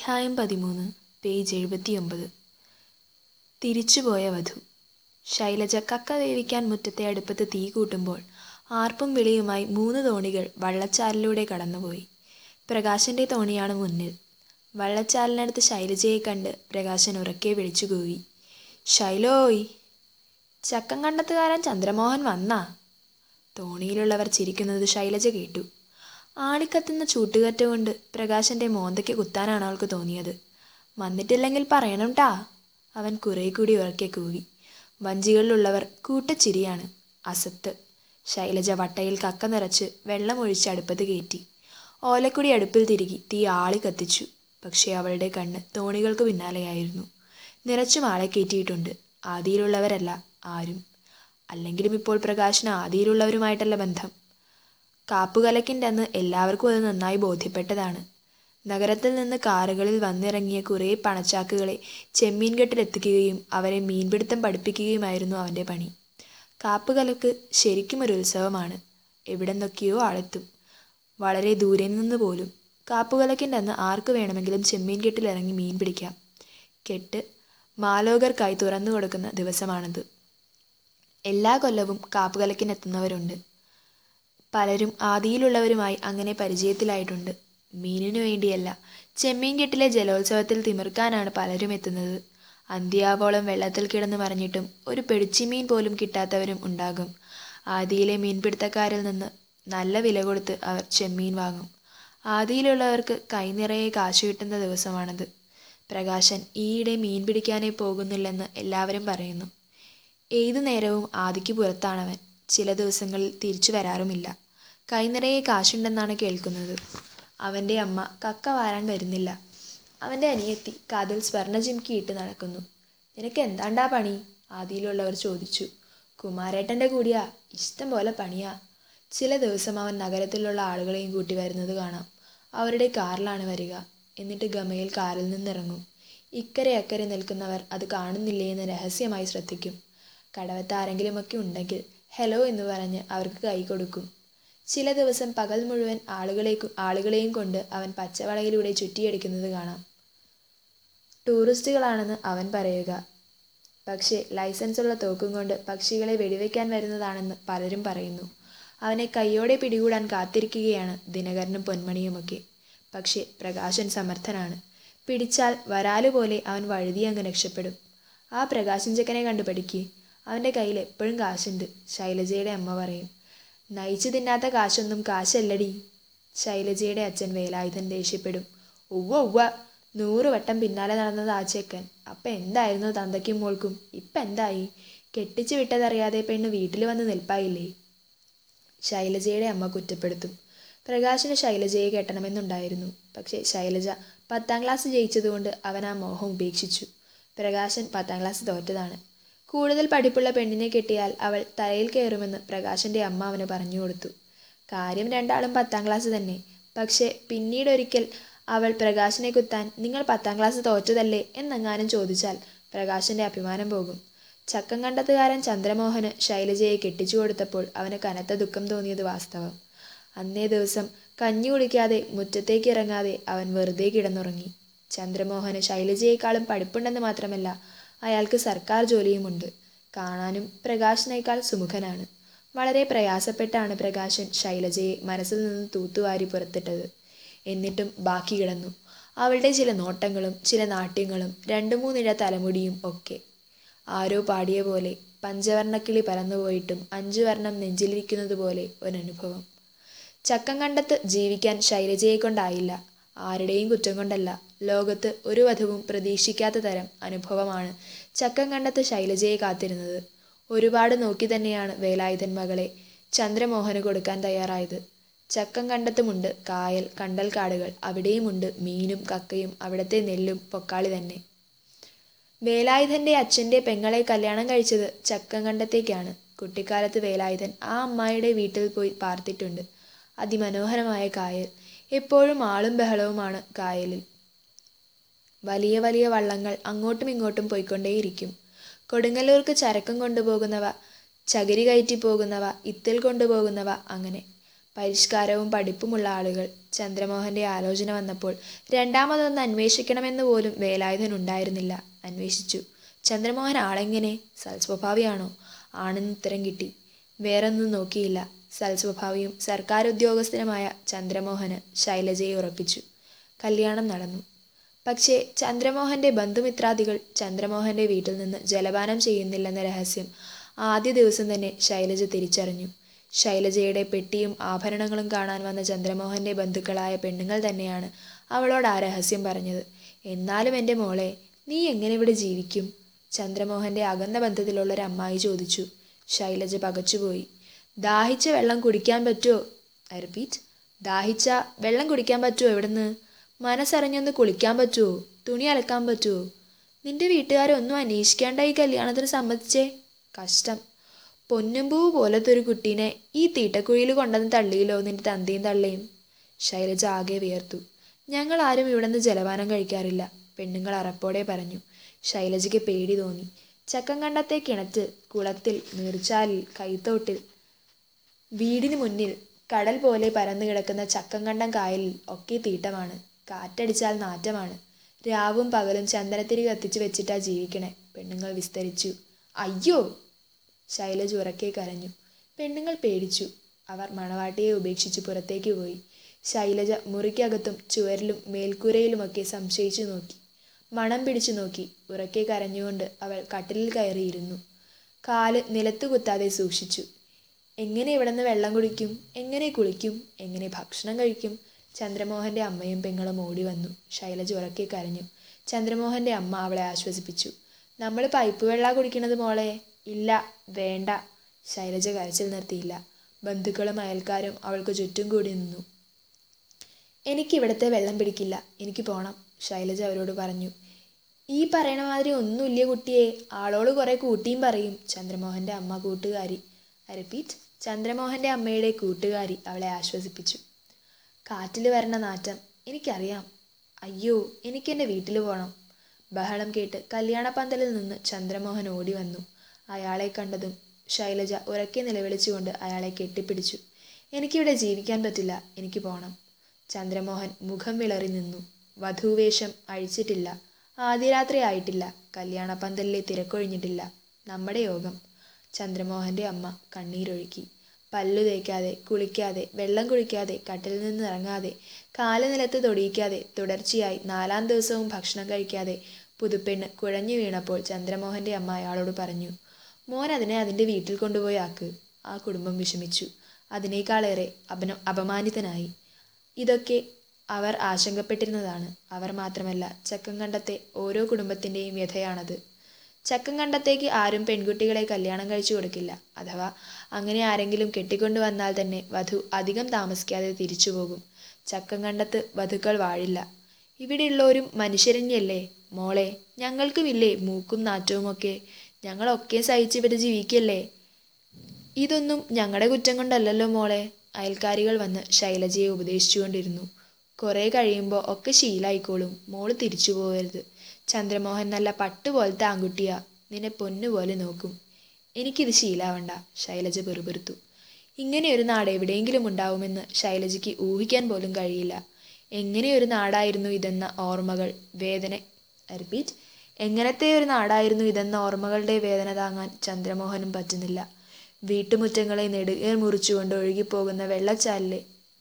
അധ്യായം പതിമൂന്ന് പേജ് എഴുപത്തിയൊമ്പത് തിരിച്ചുപോയ വധു ശൈലജ കക്ക വേവിക്കാൻ മുറ്റത്തെ അടുപ്പത്ത് തീ കൂട്ടുമ്പോൾ ആർപ്പും വിളിയുമായി മൂന്ന് തോണികൾ വള്ളച്ചാലിലൂടെ കടന്നുപോയി പ്രകാശന്റെ തോണിയാണ് മുന്നിൽ വള്ളച്ചാലിനടുത്ത് ശൈലജയെ കണ്ട് പ്രകാശൻ ഉറക്കെ വിളിച്ചു കൂവി ശൈലോയ് ചക്കം കണ്ടത്തുകാരൻ ചന്ദ്രമോഹൻ വന്നാ തോണിയിലുള്ളവർ ചിരിക്കുന്നത് ശൈലജ കേട്ടു ആളിക്കത്തുന്ന ചൂട്ടുകറ്റ കൊണ്ട് പ്രകാശന്റെ മോന്തയ്ക്ക് കുത്താനാണ് അവൾക്ക് തോന്നിയത് വന്നിട്ടില്ലെങ്കിൽ പറയണം ട്ടാ അവൻ കുറെ കൂടി ഉറക്കെ കൂവി വഞ്ചികളിലുള്ളവർ കൂട്ടച്ചിരിയാണ് അസത്ത് ശൈലജ വട്ടയിൽ കക്ക നിറച്ച് വെള്ളമൊഴിച്ച് അടുപ്പത്ത് കയറ്റി ഓലക്കുടി അടുപ്പിൽ തിരുകി തീ ആളി കത്തിച്ചു പക്ഷേ അവളുടെ കണ്ണ് തോണികൾക്ക് പിന്നാലെയായിരുന്നു നിറച്ചും ആളെ കയറ്റിയിട്ടുണ്ട് ആദിയിലുള്ളവരല്ല ആരും അല്ലെങ്കിലും ഇപ്പോൾ പ്രകാശന് ആദിയിലുള്ളവരുമായിട്ടല്ല ബന്ധം കാപ്പുകലക്കിൻ്റെ അന്ന് എല്ലാവർക്കും അത് നന്നായി ബോധ്യപ്പെട്ടതാണ് നഗരത്തിൽ നിന്ന് കാറുകളിൽ വന്നിറങ്ങിയ കുറേ പണച്ചാക്കുകളെ ചെമ്മീൻ കെട്ടിലെത്തിക്കുകയും അവരെ മീൻപിടുത്തം പഠിപ്പിക്കുകയുമായിരുന്നു അവൻ്റെ പണി കാപ്പുകലക്ക് ശരിക്കും ഒരു ഉത്സവമാണ് എവിടെ നിന്നൊക്കെയോ ആളെത്തും വളരെ ദൂരെ നിന്ന് പോലും കാപ്പുകലക്കിൻ്റെ അന്ന് ആർക്ക് വേണമെങ്കിലും ചെമ്മീൻ കെട്ടിലിറങ്ങി മീൻ പിടിക്കാം കെട്ട് മാലോകർക്കായി തുറന്നു കൊടുക്കുന്ന ദിവസമാണത് എല്ലാ കൊല്ലവും കാപ്പുകലക്കിനെത്തുന്നവരുണ്ട് പലരും ആദിയിലുള്ളവരുമായി അങ്ങനെ പരിചയത്തിലായിട്ടുണ്ട് മീനിനു വേണ്ടിയല്ല ചെമ്മീൻ കെട്ടിലെ ജലോത്സവത്തിൽ തിമിർക്കാനാണ് പലരും എത്തുന്നത് അന്ത്യാവോളം വെള്ളത്തിൽ കിടന്നു മറിഞ്ഞിട്ടും ഒരു പെടിച്ചിമീൻ പോലും കിട്ടാത്തവരും ഉണ്ടാകും ആദിയിലെ മീൻപിടുത്തക്കാരിൽ നിന്ന് നല്ല വില കൊടുത്ത് അവർ ചെമ്മീൻ വാങ്ങും ആദിയിലുള്ളവർക്ക് കൈനിറയെ കാശ് കിട്ടുന്ന ദിവസമാണത് പ്രകാശൻ ഈയിടെ മീൻ പിടിക്കാനേ പോകുന്നില്ലെന്ന് എല്ലാവരും പറയുന്നു ഏതു നേരവും ആദിക്ക് പുറത്താണവൻ ചില ദിവസങ്ങളിൽ തിരിച്ചു വരാറുമില്ല കൈനിറയെ കാശുണ്ടെന്നാണ് കേൾക്കുന്നത് അവൻ്റെ അമ്മ കക്ക വാരാൻ വരുന്നില്ല അവൻ്റെ അനിയത്തി കാതിൽ സ്വർണ്ണ ജിംക്കിയിട്ട് നടക്കുന്നു നിനക്ക് എന്താണ്ടാ പണി ആദിയിലുള്ളവർ ചോദിച്ചു കുമാരേട്ടൻ്റെ കൂടിയാ ഇഷ്ടം പോലെ പണിയാ ചില ദിവസം അവൻ നഗരത്തിലുള്ള ആളുകളെയും കൂട്ടി വരുന്നത് കാണാം അവരുടെ കാറിലാണ് വരിക എന്നിട്ട് ഗമയിൽ കാറിൽ നിന്നിറങ്ങും ഇക്കരെ അക്കരെ നിൽക്കുന്നവർ അത് കാണുന്നില്ലേ എന്ന് രഹസ്യമായി ശ്രദ്ധിക്കും കടവത്ത് ആരെങ്കിലുമൊക്കെ ഉണ്ടെങ്കിൽ ഹലോ എന്ന് പറഞ്ഞ് അവർക്ക് കൈ കൊടുക്കും ചില ദിവസം പകൽ മുഴുവൻ ആളുകളെ ആളുകളെയും കൊണ്ട് അവൻ പച്ചവളയിലൂടെ ചുറ്റിയടിക്കുന്നത് കാണാം ടൂറിസ്റ്റുകളാണെന്ന് അവൻ പറയുക പക്ഷേ ലൈസൻസുള്ള തോക്കും കൊണ്ട് പക്ഷികളെ വെടിവെക്കാൻ വരുന്നതാണെന്ന് പലരും പറയുന്നു അവനെ കൈയോടെ പിടികൂടാൻ കാത്തിരിക്കുകയാണ് ദിനകരനും പൊന്മണിയുമൊക്കെ പക്ഷേ പ്രകാശൻ സമർത്ഥനാണ് പിടിച്ചാൽ വരാല് പോലെ അവൻ വഴുതി അങ്ങ് രക്ഷപ്പെടും ആ പ്രകാശൻ ചെക്കനെ കണ്ടു പഠിക്ക് അവൻ്റെ കയ്യിൽ എപ്പോഴും കാശുണ്ട് ശൈലജയുടെ അമ്മ പറയും നയിച്ചു തിന്നാത്ത കാശൊന്നും കാശല്ലടി ശൈലജയുടെ അച്ഛൻ വേലായുധൻ ദേഷ്യപ്പെടും ഉവ്വ ഉവ്വ നൂറ് വട്ടം പിന്നാലെ നടന്നത് ആ ചെക്കൻ അപ്പം എന്തായിരുന്നു തന്തയ്ക്കും മോൾക്കും ഇപ്പം എന്തായി കെട്ടിച്ചു വിട്ടതറിയാതെ പെണ്ണ് വീട്ടിൽ വന്ന് നിൽപ്പായില്ലേ ശൈലജയുടെ അമ്മ കുറ്റപ്പെടുത്തും പ്രകാശിന് ശൈലജയെ കെട്ടണമെന്നുണ്ടായിരുന്നു പക്ഷേ ശൈലജ പത്താം ക്ലാസ് ജയിച്ചതുകൊണ്ട് അവൻ ആ മോഹം ഉപേക്ഷിച്ചു പ്രകാശൻ പത്താം ക്ലാസ് തോറ്റതാണ് കൂടുതൽ പഠിപ്പുള്ള പെണ്ണിനെ കെട്ടിയാൽ അവൾ തലയിൽ കയറുമെന്ന് പ്രകാശന്റെ അമ്മ അവന് പറഞ്ഞു കൊടുത്തു കാര്യം രണ്ടാളും പത്താം ക്ലാസ് തന്നെ പക്ഷേ പിന്നീടൊരിക്കൽ അവൾ പ്രകാശനെ കുത്താൻ നിങ്ങൾ പത്താം ക്ലാസ് തോറ്റതല്ലേ എന്നെങ്ങാനും ചോദിച്ചാൽ പ്രകാശന്റെ അഭിമാനം പോകും ചക്കം കണ്ടത്തുകാരൻ ചന്ദ്രമോഹന് ശൈലജയെ കെട്ടിച്ചു കൊടുത്തപ്പോൾ അവന് കനത്ത ദുഃഖം തോന്നിയത് വാസ്തവം അന്നേ ദിവസം കഞ്ഞി കുടിക്കാതെ മുറ്റത്തേക്ക് ഇറങ്ങാതെ അവൻ വെറുതെ കിടന്നുറങ്ങി ചന്ദ്രമോഹന് ശൈലജയെക്കാളും പഠിപ്പുണ്ടെന്ന് മാത്രമല്ല അയാൾക്ക് സർക്കാർ ജോലിയുമുണ്ട് കാണാനും പ്രകാശിനേക്കാൾ സുമുഖനാണ് വളരെ പ്രയാസപ്പെട്ടാണ് പ്രകാശൻ ശൈലജയെ മനസ്സിൽ നിന്ന് തൂത്തുവാരി പുറത്തിട്ടത് എന്നിട്ടും ബാക്കി കിടന്നു അവളുടെ ചില നോട്ടങ്ങളും ചില നാട്യങ്ങളും രണ്ടു മൂന്നിഴ തലമുടിയും ഒക്കെ ആരോ പാടിയ പോലെ പഞ്ചവർണ്ണക്കിളി പറന്നുപോയിട്ടും അഞ്ചു വർണ്ണം നെഞ്ചിലിരിക്കുന്നത് പോലെ ഒരനുഭവം ചക്കം കണ്ടത്ത് ജീവിക്കാൻ ശൈലജയെ കൊണ്ടായില്ല ആരുടെയും കുറ്റം കൊണ്ടല്ല ലോകത്ത് ഒരു വധുവും പ്രതീക്ഷിക്കാത്ത തരം അനുഭവമാണ് ചക്കം കണ്ടത്ത് ശൈലജയെ കാത്തിരുന്നത് ഒരുപാട് നോക്കി തന്നെയാണ് വേലായുധൻ മകളെ ചന്ദ്രമോഹന് കൊടുക്കാൻ തയ്യാറായത് ചക്കം കണ്ടത്തുമുണ്ട് കായൽ കണ്ടൽക്കാടുകൾ അവിടെയുമുണ്ട് മീനും കക്കയും അവിടത്തെ നെല്ലും പൊക്കാളി തന്നെ വേലായുധന്റെ അച്ഛന്റെ പെങ്ങളെ കല്യാണം കഴിച്ചത് ചക്കം കണ്ടത്തേക്കാണ് കുട്ടിക്കാലത്ത് വേലായുധൻ ആ അമ്മായിയുടെ വീട്ടിൽ പോയി പാർത്തിട്ടുണ്ട് അതിമനോഹരമായ കായൽ എപ്പോഴും ആളും ബഹളവുമാണ് കായലിൽ വലിയ വലിയ വള്ളങ്ങൾ അങ്ങോട്ടും ഇങ്ങോട്ടും പോയിക്കൊണ്ടേയിരിക്കും കൊടുങ്ങല്ലൂർക്ക് ചരക്കം കൊണ്ടുപോകുന്നവ ചകിരി കയറ്റി പോകുന്നവ ഇത്തിൽ കൊണ്ടുപോകുന്നവ അങ്ങനെ പരിഷ്കാരവും പഠിപ്പുമുള്ള ആളുകൾ ചന്ദ്രമോഹന്റെ ആലോചന വന്നപ്പോൾ രണ്ടാമതൊന്ന് അന്വേഷിക്കണമെന്ന് പോലും വേലായുധനുണ്ടായിരുന്നില്ല അന്വേഷിച്ചു ചന്ദ്രമോഹൻ ആളെങ്ങനെ സൽസ്വഭാവിയാണോ ആണെന്ന് ഉത്തരം കിട്ടി വേറൊന്നും നോക്കിയില്ല സൽസ്വഭാവിയും സർക്കാർ ഉദ്യോഗസ്ഥനുമായ ചന്ദ്രമോഹന് ശൈലജയെ ഉറപ്പിച്ചു കല്യാണം നടന്നു പക്ഷേ ചന്ദ്രമോഹന്റെ ബന്ധുമിത്രാദികൾ ചന്ദ്രമോഹന്റെ വീട്ടിൽ നിന്ന് ജലപാനം ചെയ്യുന്നില്ലെന്ന രഹസ്യം ആദ്യ ദിവസം തന്നെ ശൈലജ തിരിച്ചറിഞ്ഞു ശൈലജയുടെ പെട്ടിയും ആഭരണങ്ങളും കാണാൻ വന്ന ചന്ദ്രമോഹന്റെ ബന്ധുക്കളായ പെണ്ണുങ്ങൾ തന്നെയാണ് അവളോട് ആ രഹസ്യം പറഞ്ഞത് എന്നാലും എൻ്റെ മോളെ നീ എങ്ങനെ ഇവിടെ ജീവിക്കും ചന്ദ്രമോഹന്റെ അകന്ന ബന്ധത്തിലുള്ള ഒരു അമ്മായി ചോദിച്ചു ശൈലജ പകച്ചുപോയി ദാഹിച്ച വെള്ളം കുടിക്കാൻ പറ്റുമോ ഐ റിപ്പീറ്റ് ദാഹിച്ച വെള്ളം കുടിക്കാൻ പറ്റുമോ എവിടുന്ന് മനസ്സറിഞ്ഞൊന്ന് കുളിക്കാൻ പറ്റുമോ തുണി അലക്കാൻ പറ്റുമോ നിന്റെ വീട്ടുകാരൊന്നും അന്വേഷിക്കാണ്ട ഈ കല്യാണത്തിന് സമ്മതിച്ചേ കഷ്ടം പൊന്നുംപൂ പോലത്തെ ഒരു കുട്ടീനെ ഈ തീട്ടക്കുഴിയിൽ കൊണ്ടുവന്ന് തള്ളിയില്ലോ നിന്റെ തന്തയും തള്ളയും ശൈലജ ആകെ വിയർത്തു ഞങ്ങൾ ആരും ഇവിടെ നിന്ന് ജലപാനം കഴിക്കാറില്ല പെണ്ണുങ്ങൾ അറപ്പോടെ പറഞ്ഞു ശൈലജയ്ക്ക് പേടി തോന്നി ചക്കം കണ്ടത്തെ കിണറ്റ് കുളത്തിൽ നീർച്ചാലിൽ കൈത്തോട്ടിൽ വീടിന് മുന്നിൽ കടൽ പോലെ പരന്നു കിടക്കുന്ന ചക്കംകണ്ടം കായലിൽ ഒക്കെ തീട്ടമാണ് കാറ്റടിച്ചാൽ നാറ്റമാണ് രാവും പകലും ചന്ദനത്തിരി കത്തിച്ചു വെച്ചിട്ടാ ജീവിക്കണേ പെണ്ണുങ്ങൾ വിസ്തരിച്ചു അയ്യോ ശൈലജ ഉറക്കെ കരഞ്ഞു പെണ്ണുങ്ങൾ പേടിച്ചു അവർ മണവാട്ടിയെ ഉപേക്ഷിച്ച് പുറത്തേക്ക് പോയി ശൈലജ മുറിക്കകത്തും ചുവരിലും മേൽക്കൂരയിലുമൊക്കെ സംശയിച്ചു നോക്കി മണം പിടിച്ചു നോക്കി ഉറക്കെ കരഞ്ഞുകൊണ്ട് അവൾ കട്ടിലിൽ കയറിയിരുന്നു കാല് നിലത്തു കുത്താതെ സൂക്ഷിച്ചു എങ്ങനെ ഇവിടെ നിന്ന് വെള്ളം കുടിക്കും എങ്ങനെ കുളിക്കും എങ്ങനെ ഭക്ഷണം കഴിക്കും ചന്ദ്രമോഹന്റെ അമ്മയും പെങ്ങളും ഓടി വന്നു ശൈലജ ഉറക്കെ കരഞ്ഞു ചന്ദ്രമോഹന്റെ അമ്മ അവളെ ആശ്വസിപ്പിച്ചു നമ്മൾ പൈപ്പ് വെള്ള കുടിക്കണത് മോളെ ഇല്ല വേണ്ട ശൈലജ കരച്ചിൽ നിർത്തിയില്ല ബന്ധുക്കളും അയൽക്കാരും അവൾക്ക് ചുറ്റും കൂടി നിന്നു എനിക്കിവിടുത്തെ വെള്ളം പിടിക്കില്ല എനിക്ക് പോണം ശൈലജ അവരോട് പറഞ്ഞു ഈ പറയണ മാതിരി ഒന്നുമില്ല കുട്ടിയെ ആളോട് കുറെ കൂട്ടിയും പറയും ചന്ദ്രമോഹന്റെ അമ്മ കൂട്ടുകാരി ഐ റിപ്പീറ്റ് ചന്ദ്രമോഹന്റെ അമ്മയുടെ കൂട്ടുകാരി അവളെ ആശ്വസിപ്പിച്ചു കാറ്റിൽ വരണ നാറ്റം എനിക്കറിയാം അയ്യോ എനിക്കെൻ്റെ വീട്ടിൽ പോകണം ബഹളം കേട്ട് കല്യാണപ്പന്തലിൽ നിന്ന് ചന്ദ്രമോഹൻ ഓടി വന്നു അയാളെ കണ്ടതും ശൈലജ ഉറക്കെ നിലവിളിച്ചുകൊണ്ട് അയാളെ കെട്ടിപ്പിടിച്ചു എനിക്കിവിടെ ജീവിക്കാൻ പറ്റില്ല എനിക്ക് പോകണം ചന്ദ്രമോഹൻ മുഖം വിളറി നിന്നു വധൂവേഷം അഴിച്ചിട്ടില്ല ആദ്യരാത്രി ആയിട്ടില്ല കല്യാണപ്പന്തലിലെ തിരക്കൊഴിഞ്ഞിട്ടില്ല നമ്മുടെ യോഗം ചന്ദ്രമോഹന്റെ അമ്മ കണ്ണീരൊഴുക്കി പല്ലു തേക്കാതെ കുളിക്കാതെ വെള്ളം കുടിക്കാതെ കട്ടിൽ നിന്ന് ഇറങ്ങാതെ കാല് നിലത്ത് തൊടിയിക്കാതെ തുടർച്ചയായി നാലാം ദിവസവും ഭക്ഷണം കഴിക്കാതെ പുതുപ്പെണ്ണ് കുഴഞ്ഞു വീണപ്പോൾ ചന്ദ്രമോഹന്റെ അമ്മ അയാളോട് പറഞ്ഞു മോൻ അതിനെ അതിൻ്റെ വീട്ടിൽ കൊണ്ടുപോയി ആക്ക് ആ കുടുംബം വിഷമിച്ചു അതിനേക്കാളേറെ അപന അപമാനിതനായി ഇതൊക്കെ അവർ ആശങ്കപ്പെട്ടിരുന്നതാണ് അവർ മാത്രമല്ല ചക്കംകണ്ടത്തെ ഓരോ കുടുംബത്തിൻ്റെയും വ്യഥയാണത് ചക്കംകണ്ടത്തേക്ക് ആരും പെൺകുട്ടികളെ കല്യാണം കഴിച്ചു കൊടുക്കില്ല അഥവാ അങ്ങനെ ആരെങ്കിലും കെട്ടിക്കൊണ്ടു വന്നാൽ തന്നെ വധു അധികം താമസിക്കാതെ തിരിച്ചു പോകും ചക്കംകണ്ടത്ത് വധുക്കൾ വാഴില്ല ഇവിടെയുള്ളവരും മനുഷ്യരഞ്ഞല്ലേ മോളെ ഞങ്ങൾക്കുമില്ലേ മൂക്കും നാറ്റവുമൊക്കെ ഞങ്ങളൊക്കെ സഹിച്ച് ഇവിടെ ജീവിക്കല്ലേ ഇതൊന്നും ഞങ്ങളുടെ കുറ്റം കൊണ്ടല്ലല്ലോ മോളെ അയൽക്കാരികൾ വന്ന് ശൈലജയെ ഉപദേശിച്ചുകൊണ്ടിരുന്നു കുറേ കഴിയുമ്പോൾ ഒക്കെ ശീലായിക്കോളും മോള് തിരിച്ചു പോകരുത് ചന്ദ്രമോഹൻ നല്ല പട്ട് പോലത്തെ ആൺകുട്ടിയാ നിന്നെ പൊന്നുപോലെ നോക്കും എനിക്കിത് ശീലാവണ്ട ശൈലജ പെറുപെറുത്തു ഇങ്ങനെയൊരു നാട് എവിടെയെങ്കിലും ഉണ്ടാവുമെന്ന് ശൈലജയ്ക്ക് ഊഹിക്കാൻ പോലും കഴിയില്ല എങ്ങനെയൊരു നാടായിരുന്നു ഇതെന്ന ഓർമ്മകൾ വേദന റിപ്പീറ്റ് എങ്ങനത്തെ ഒരു നാടായിരുന്നു ഇതെന്ന ഓർമ്മകളുടെ വേദന താങ്ങാൻ ചന്ദ്രമോഹനും പറ്റുന്നില്ല വീട്ടുമുറ്റങ്ങളെ നെടുകേർ മുറിച്ചുകൊണ്ട് ഒഴുകിപ്പോകുന്ന വെള്ളച്ചാലിലെ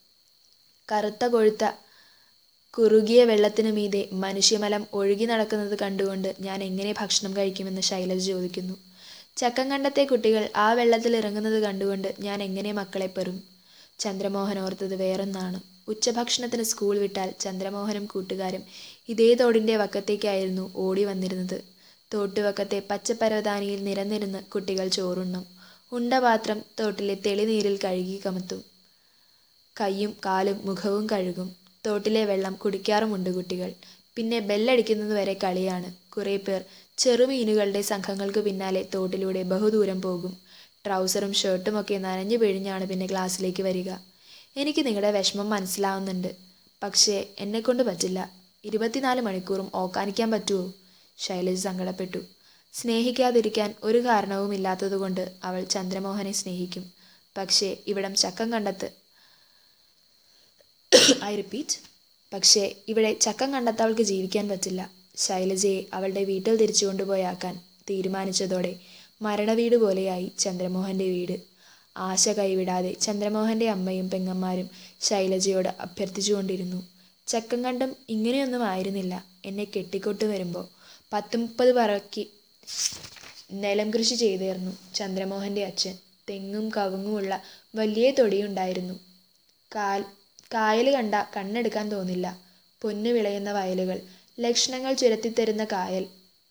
കറുത്ത കൊഴുത്ത കുറുകിയ വെള്ളത്തിനു മീതെ മനുഷ്യമലം ഒഴുകി നടക്കുന്നത് കണ്ടുകൊണ്ട് ഞാൻ എങ്ങനെ ഭക്ഷണം കഴിക്കുമെന്ന് ശൈലജ ചോദിക്കുന്നു ചക്കംകണ്ടത്തെ കുട്ടികൾ ആ വെള്ളത്തിൽ ഇറങ്ങുന്നത് കണ്ടുകൊണ്ട് ഞാൻ എങ്ങനെ മക്കളെ പെറും ചന്ദ്രമോഹൻ ഓർത്തത് വേറൊന്നാണ് ഉച്ചഭക്ഷണത്തിന് സ്കൂൾ വിട്ടാൽ ചന്ദ്രമോഹനും കൂട്ടുകാരും ഇതേ തോടിൻ്റെ വക്കത്തേക്കായിരുന്നു ഓടി വന്നിരുന്നത് തോട്ടുവക്കത്തെ പച്ചപ്പരവതാനിയിൽ നിരന്നിരുന്ന് കുട്ടികൾ ചോറുണ്ണും ഉണ്ടപാത്രം തോട്ടിലെ തെളിനീരിൽ കഴുകി കമത്തും കൈയും കാലും മുഖവും കഴുകും തോട്ടിലെ വെള്ളം കുടിക്കാറുമുണ്ട് കുട്ടികൾ പിന്നെ ബെല്ലടിക്കുന്നത് വരെ കളിയാണ് കുറേ പേർ ചെറുമീനുകളുടെ സംഘങ്ങൾക്ക് പിന്നാലെ തോട്ടിലൂടെ ബഹുദൂരം പോകും ട്രൗസറും ഷർട്ടും ഒക്കെ നനഞ്ഞു പിഴിഞ്ഞാണ് പിന്നെ ക്ലാസ്സിലേക്ക് വരിക എനിക്ക് നിങ്ങളുടെ വിഷമം മനസ്സിലാവുന്നുണ്ട് പക്ഷേ എന്നെക്കൊണ്ട് പറ്റില്ല ഇരുപത്തിനാല് മണിക്കൂറും ഓക്കാനിക്കാൻ പറ്റുമോ ശൈലജ സങ്കടപ്പെട്ടു സ്നേഹിക്കാതിരിക്കാൻ ഒരു കാരണവുമില്ലാത്തതുകൊണ്ട് അവൾ ചന്ദ്രമോഹനെ സ്നേഹിക്കും പക്ഷേ ഇവിടം ചക്കം കണ്ടത്ത് ഐ റിപ്പീറ്റ് പക്ഷേ ഇവിടെ ചക്കം കണ്ടെത്തവൾക്ക് ജീവിക്കാൻ പറ്റില്ല ശൈലജയെ അവളുടെ വീട്ടിൽ തിരിച്ചു കൊണ്ടുപോയാക്കാൻ തീരുമാനിച്ചതോടെ മരണവീട് പോലെയായി ചന്ദ്രമോഹൻ്റെ വീട് ആശ കൈവിടാതെ ചന്ദ്രമോഹൻ്റെ അമ്മയും പെങ്ങന്മാരും ശൈലജയോട് അഭ്യർത്ഥിച്ചുകൊണ്ടിരുന്നു ചക്കം കണ്ടം ഇങ്ങനെയൊന്നും ആയിരുന്നില്ല എന്നെ കെട്ടിക്കൊട്ട് വരുമ്പോൾ പത്ത് മുപ്പത് പറക്കി നിലം കൃഷി ചെയ്തിരുന്നു ചന്ദ്രമോഹൻ്റെ അച്ഛൻ തെങ്ങും കവുങ്ങുമുള്ള വലിയ തൊടിയുണ്ടായിരുന്നു കാൽ കായൽ കണ്ട കണ്ണെടുക്കാൻ തോന്നില്ല പൊന്നു വിളയുന്ന വയലുകൾ ലക്ഷണങ്ങൾ ചുരത്തിത്തരുന്ന കായൽ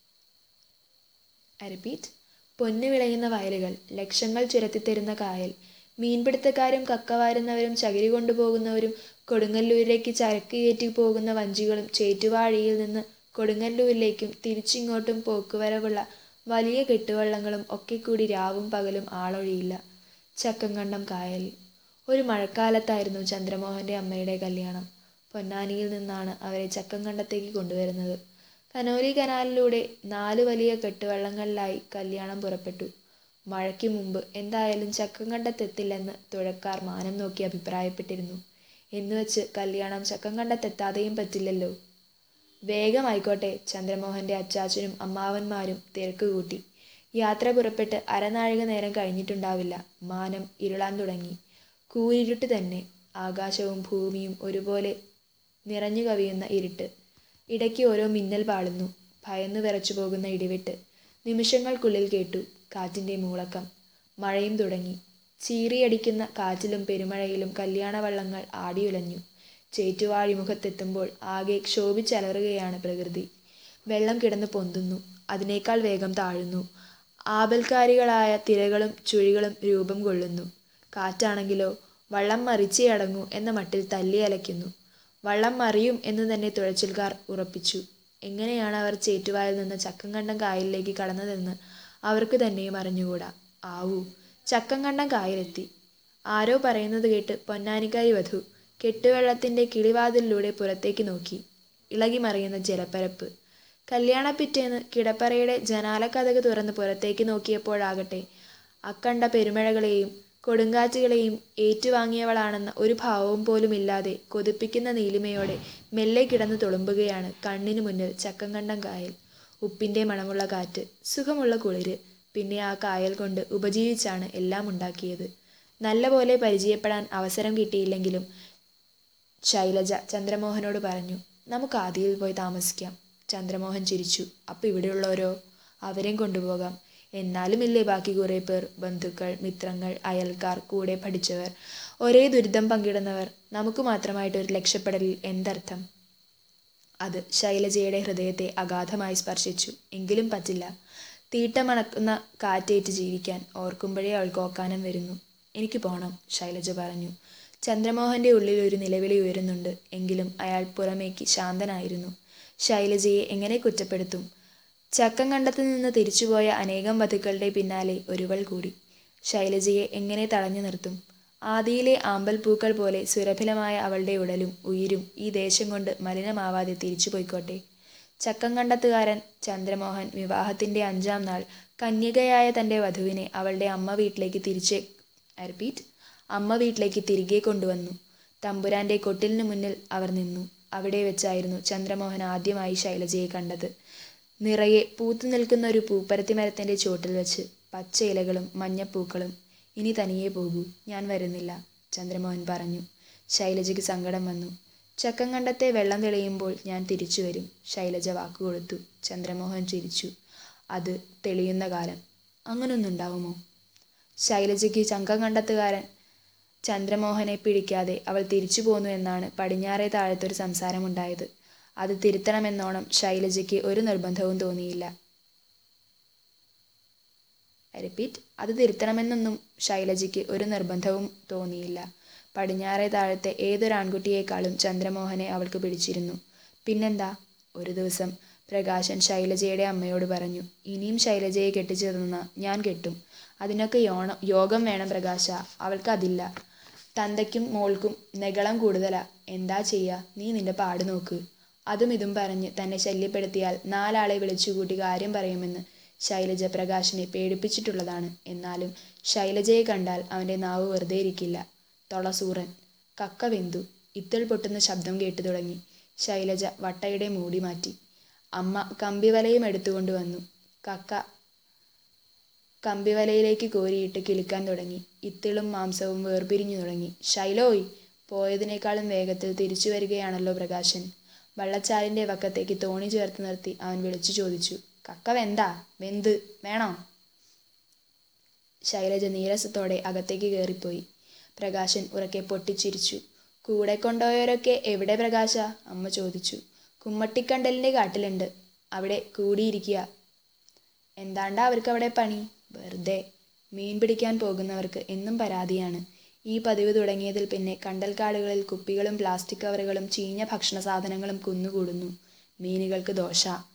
ഐ റിപ്പീറ്റ് പൊന്നു വിളയുന്ന വയലുകൾ ലക്ഷങ്ങൾ ചുരത്തിത്തരുന്ന കായൽ മീൻപിടുത്തക്കാരും കക്കവാരുന്നവരും ചകിരി കൊണ്ടുപോകുന്നവരും കൊടുങ്ങല്ലൂരിലേക്ക് ചരക്ക് കയറ്റി പോകുന്ന വഞ്ചികളും ചേറ്റുവാഴിയിൽ നിന്ന് കൊടുങ്ങല്ലൂരിലേക്കും തിരിച്ചിങ്ങോട്ടും പോക്കുവരവുള്ള വലിയ കെട്ടുവള്ളങ്ങളും ഒക്കെ കൂടി രാവും പകലും ആളൊഴിയില്ല ചക്കങ്കണ്ടം കായൽ ഒരു മഴക്കാലത്തായിരുന്നു ചന്ദ്രമോഹൻ്റെ അമ്മയുടെ കല്യാണം പൊന്നാനിയിൽ നിന്നാണ് അവരെ ചക്കങ്കണ്ടത്തേക്ക് കൊണ്ടുവരുന്നത് കനോലി കനാലിലൂടെ നാല് വലിയ കെട്ടുവള്ളങ്ങളിലായി കല്യാണം പുറപ്പെട്ടു മഴയ്ക്ക് മുമ്പ് എന്തായാലും ചക്കങ്കണ്ടത്തെത്തില്ലെന്ന് തുഴക്കാർ മാനം നോക്കി അഭിപ്രായപ്പെട്ടിരുന്നു എന്നുവെച്ച് കല്യാണം ചക്കങ്കണ്ടത്തെത്താതെയും പറ്റില്ലല്ലോ വേഗമായിക്കോട്ടെ ചന്ദ്രമോഹൻ്റെ അച്ചാച്ചനും അമ്മാവന്മാരും തിരക്ക് കൂട്ടി യാത്ര പുറപ്പെട്ട് അരനാഴിക നേരം കഴിഞ്ഞിട്ടുണ്ടാവില്ല മാനം ഇരുളാൻ തുടങ്ങി കൂരിരുട്ട് തന്നെ ആകാശവും ഭൂമിയും ഒരുപോലെ നിറഞ്ഞു കവിയുന്ന ഇരുട്ട് ഇടയ്ക്ക് ഓരോ മിന്നൽ പാളുന്നു ഭയന്നു വിറച്ചു പോകുന്ന ഇടിവെട്ട് നിമിഷങ്ങൾക്കുള്ളിൽ കേട്ടു കാറ്റിൻ്റെ മൂളക്കം മഴയും തുടങ്ങി ചീറിയടിക്കുന്ന കാറ്റിലും പെരുമഴയിലും കല്യാണവള്ളങ്ങൾ ആടിയുലഞ്ഞു ചേറ്റുവാഴി മുഖത്തെത്തുമ്പോൾ ആകെ ക്ഷോഭിച്ചലറുകയാണ് പ്രകൃതി വെള്ളം കിടന്ന് പൊന്തുന്നു അതിനേക്കാൾ വേഗം താഴുന്നു ആപൽക്കാരികളായ തിരകളും ചുഴികളും രൂപം കൊള്ളുന്നു കാറ്റാണെങ്കിലോ വള്ളം മറിച്ചേ അടങ്ങൂ എന്ന മട്ടിൽ തല്ലി അലയ്ക്കുന്നു വള്ളം മറിയും എന്ന് തന്നെ തുഴച്ചിൽക്കാർ ഉറപ്പിച്ചു എങ്ങനെയാണ് അവർ ചേറ്റുവായിൽ നിന്ന് ചക്കങ്കണ്ടം കായലിലേക്ക് കടന്നതെന്ന് അവർക്ക് തന്നെയും അറിഞ്ഞുകൂടാ ആവൂ ചക്കങ്കണ്ടം കായലെത്തി ആരോ പറയുന്നത് കേട്ട് പൊന്നാനിക്കാരി വധു കെട്ടുവെള്ളത്തിൻ്റെ കിളിവാതിലിലൂടെ പുറത്തേക്ക് നോക്കി ഇളകി മറിയുന്ന ജലപ്പരപ്പ് കല്യാണപ്പിറ്റേന്ന് കിടപ്പറയുടെ ജനാലക്കഥക് തുറന്ന് പുറത്തേക്ക് നോക്കിയപ്പോഴാകട്ടെ അക്കണ്ട പെരുമഴകളെയും കൊടുങ്കാറ്റുകളെയും ഏറ്റുവാങ്ങിയവളാണെന്ന ഒരു ഭാവവും പോലും ഇല്ലാതെ കൊതിപ്പിക്കുന്ന നീലിമയോടെ മെല്ലെ കിടന്നു തുളുമ്പുകയാണ് കണ്ണിനു മുന്നിൽ ചക്കങ്കണ്ടം കായൽ ഉപ്പിൻ്റെ മണമുള്ള കാറ്റ് സുഖമുള്ള കുളിര് പിന്നെ ആ കായൽ കൊണ്ട് ഉപജീവിച്ചാണ് എല്ലാം ഉണ്ടാക്കിയത് നല്ലപോലെ പരിചയപ്പെടാൻ അവസരം കിട്ടിയില്ലെങ്കിലും ശൈലജ ചന്ദ്രമോഹനോട് പറഞ്ഞു നമുക്ക് ആദിയിൽ പോയി താമസിക്കാം ചന്ദ്രമോഹൻ ചിരിച്ചു അപ്പം ഇവിടെയുള്ളവരോ അവരെയും കൊണ്ടുപോകാം എന്നാലും ഇല്ലേ ബാക്കി കുറേ പേർ ബന്ധുക്കൾ മിത്രങ്ങൾ അയൽക്കാർ കൂടെ പഠിച്ചവർ ഒരേ ദുരിതം പങ്കിടുന്നവർ നമുക്ക് മാത്രമായിട്ട് ഒരു രക്ഷപ്പെടലിൽ എന്തർത്ഥം അത് ശൈലജയുടെ ഹൃദയത്തെ അഗാധമായി സ്പർശിച്ചു എങ്കിലും പറ്റില്ല തീട്ടമണക്കുന്ന കാറ്റേറ്റ് ജീവിക്കാൻ ഓർക്കുമ്പോഴേ അവൾക്ക് ഓക്കാനം വരുന്നു എനിക്ക് പോണം ശൈലജ പറഞ്ഞു ചന്ദ്രമോഹന്റെ ഉള്ളിൽ ഒരു നിലവിളി ഉയരുന്നുണ്ട് എങ്കിലും അയാൾ പുറമേക്ക് ശാന്തനായിരുന്നു ശൈലജയെ എങ്ങനെ കുറ്റപ്പെടുത്തും ചക്കം കണ്ടത്തു നിന്ന് തിരിച്ചുപോയ അനേകം വധുക്കളുടെ പിന്നാലെ ഒരുവൾ കൂടി ശൈലജയെ എങ്ങനെ തടഞ്ഞു നിർത്തും ആദിയിലെ ആമ്പൽ പൂക്കൾ പോലെ സുരഭിലമായ അവളുടെ ഉടലും ഉയിരും ഈ ദേശം കൊണ്ട് മലിനമാവാതെ തിരിച്ചു പോയിക്കോട്ടെ ചക്കം കണ്ടത്തുകാരൻ ചന്ദ്രമോഹൻ വിവാഹത്തിന്റെ അഞ്ചാം നാൾ കന്യകയായ തന്റെ വധുവിനെ അവളുടെ അമ്മ വീട്ടിലേക്ക് തിരിച്ച് റിപ്പീറ്റ് അമ്മ വീട്ടിലേക്ക് തിരികെ കൊണ്ടുവന്നു തമ്പുരാന്റെ കൊട്ടിലിന് മുന്നിൽ അവർ നിന്നു അവിടെ വെച്ചായിരുന്നു ചന്ദ്രമോഹൻ ആദ്യമായി ശൈലജയെ കണ്ടത് നിറയെ പൂത്തു നിൽക്കുന്ന ഒരു പൂപ്പരത്തി മരത്തിന്റെ ചോട്ടിൽ വെച്ച് പച്ച ഇലകളും മഞ്ഞപ്പൂക്കളും ഇനി തനിയെ പോകൂ ഞാൻ വരുന്നില്ല ചന്ദ്രമോഹൻ പറഞ്ഞു ശൈലജയ്ക്ക് സങ്കടം വന്നു ചക്കങ്കണ്ടത്തെ വെള്ളം തെളിയുമ്പോൾ ഞാൻ തിരിച്ചു വരും ശൈലജ വാക്കുകൊടുത്തു ചന്ദ്രമോഹൻ ചിരിച്ചു അത് തെളിയുന്ന കാലം അങ്ങനൊന്നുണ്ടാവുമോ ശൈലജയ്ക്ക് ചങ്കങ്കണ്ടത്തുകാരൻ ചന്ദ്രമോഹനെ പിടിക്കാതെ അവൾ തിരിച്ചു പോന്നു എന്നാണ് പടിഞ്ഞാറേ താഴത്തൊരു സംസാരമുണ്ടായത് അത് തിരുത്തണമെന്നോണം ശൈലജയ്ക്ക് ഒരു നിർബന്ധവും തോന്നിയില്ല റിപ്പീറ്റ് അത് തിരുത്തണമെന്നൊന്നും ശൈലജയ്ക്ക് ഒരു നിർബന്ധവും തോന്നിയില്ല പടിഞ്ഞാറേ താഴത്തെ ഏതൊരു ആൺകുട്ടിയേക്കാളും ചന്ദ്രമോഹനെ അവൾക്ക് പിടിച്ചിരുന്നു പിന്നെന്താ ഒരു ദിവസം പ്രകാശൻ ശൈലജയുടെ അമ്മയോട് പറഞ്ഞു ഇനിയും ശൈലജയെ കെട്ടിച്ചു തന്ന ഞാൻ കെട്ടും അതിനൊക്കെ യോണം യോഗം വേണം പ്രകാശ അവൾക്ക് അതില്ല തന്തയ്ക്കും മോൾക്കും നെഗളം കൂടുതലാ എന്താ ചെയ്യുക നീ നിന്റെ പാട് നോക്ക് അതും ഇതും പറഞ്ഞ് തന്നെ ശല്യപ്പെടുത്തിയാൽ നാലാളെ വിളിച്ചുകൂട്ടി കാര്യം പറയുമെന്ന് ശൈലജ പ്രകാശിനെ പേടിപ്പിച്ചിട്ടുള്ളതാണ് എന്നാലും ശൈലജയെ കണ്ടാൽ അവൻ്റെ നാവ് വെറുതെ ഇരിക്കില്ല തൊളസൂറൻ കക്ക വെന്തു ഇത്തിൾ പൊട്ടുന്ന ശബ്ദം കേട്ടു തുടങ്ങി ശൈലജ വട്ടയുടെ മൂടി മാറ്റി അമ്മ കമ്പിവലയും എടുത്തുകൊണ്ട് വന്നു കക്ക കമ്പിവലയിലേക്ക് കോരിയിട്ട് കിലുക്കാൻ തുടങ്ങി ഇത്തിളും മാംസവും വേർപിരിഞ്ഞു തുടങ്ങി ശൈലോയ് പോയതിനേക്കാളും വേഗത്തിൽ തിരിച്ചു വരികയാണല്ലോ പ്രകാശൻ വള്ളച്ചാലിൻ്റെ വക്കത്തേക്ക് തോണി ചേർത്ത് നിർത്തി അവൻ വിളിച്ചു ചോദിച്ചു കക്ക വെന്താ വെന്ത് വേണോ ശൈലജ നീരസത്തോടെ അകത്തേക്ക് കയറിപ്പോയി പ്രകാശൻ ഉറക്കെ പൊട്ടിച്ചിരിച്ചു കൂടെ കൊണ്ടുപോയവരൊക്കെ എവിടെ പ്രകാശ അമ്മ ചോദിച്ചു കുമ്മട്ടിക്കണ്ടലിൻ്റെ കാട്ടിലുണ്ട് അവിടെ കൂടിയിരിക്കുക എന്താണ്ടാ അവർക്ക് അവിടെ പണി വെറുതെ മീൻ പിടിക്കാൻ പോകുന്നവർക്ക് എന്നും പരാതിയാണ് ഈ പതിവ് തുടങ്ങിയതിൽ പിന്നെ കണ്ടൽക്കാടുകളിൽ കുപ്പികളും പ്ലാസ്റ്റിക് കവറുകളും ചീഞ്ഞ ഭക്ഷണ സാധനങ്ങളും കുന്നുകൂടുന്നു മീനുകൾക്ക് ദോശ